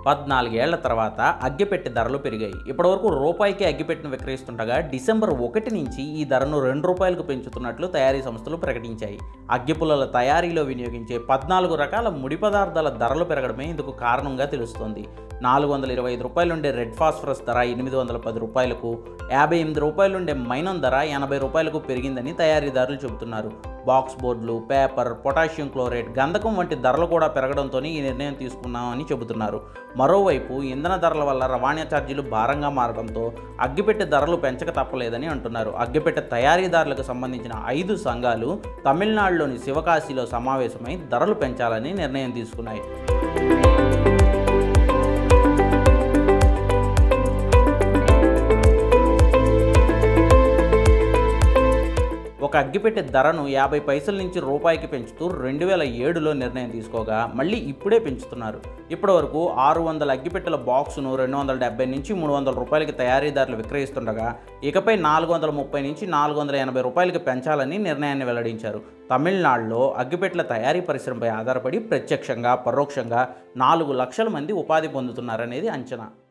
పద్నాలుగేళ్ల తర్వాత అగ్గిపెట్టె ధరలు పెరిగాయి ఇప్పటివరకు రూపాయికి అగ్గిపెట్టెను విక్రయిస్తుండగా డిసెంబర్ ఒకటి నుంచి ఈ ధరను రెండు రూపాయలకు పెంచుతున్నట్లు తయారీ సంస్థలు ప్రకటించాయి అగ్గిపుల్లల తయారీలో వినియోగించే పద్నాలుగు రకాల ముడి పదార్థాల ధరలు పెరగడమే ఇందుకు కారణంగా తెలుస్తోంది నాలుగు వందల ఇరవై ఐదు రూపాయలుండే రెడ్ ఫాస్ఫరస్ ధర ఎనిమిది వందల పది రూపాయలకు యాభై ఎనిమిది రూపాయలుండే మైనం ధర ఎనభై రూపాయలకు పెరిగిందని తయారీదారులు చెబుతున్నారు బాక్స్ బోర్డులు పేపర్ పొటాషియం క్లోరైడ్ గంధకం వంటి ధరలు కూడా పెరగడంతో ఈ నిర్ణయం తీసుకున్నామని చెబుతున్నారు మరోవైపు ఇంధన ధరల వల్ల రవాణా ఛార్జీలు భారంగా మారడంతో అగ్గిపెట్టె ధరలు పెంచక తప్పలేదని అంటున్నారు అగ్గిపెట్టె తయారీదారులకు సంబంధించిన ఐదు సంఘాలు తమిళనాడులోని శివకాశిలో సమావేశమై ధరలు పెంచాలని నిర్ణయం తీసుకున్నాయి ఒక అగ్గిపెట్టె ధరను యాభై పైసల నుంచి రూపాయికి పెంచుతూ రెండు వేల ఏడులో నిర్ణయం తీసుకోగా మళ్ళీ ఇప్పుడే పెంచుతున్నారు ఇప్పటి వరకు ఆరు వందల అగ్గిపెట్టెల బాక్సును రెండు వందల డెబ్బై నుంచి మూడు వందల రూపాయలకి తయారీదారులు విక్రయిస్తుండగా ఇకపై నాలుగు వందల ముప్పై నుంచి నాలుగు వందల ఎనభై రూపాయలకి పెంచాలని నిర్ణయాన్ని వెల్లడించారు తమిళనాడులో అగ్గిపెట్టెల తయారీ పరిశ్రమపై ఆధారపడి ప్రత్యక్షంగా పరోక్షంగా నాలుగు లక్షల మంది ఉపాధి పొందుతున్నారనేది అంచనా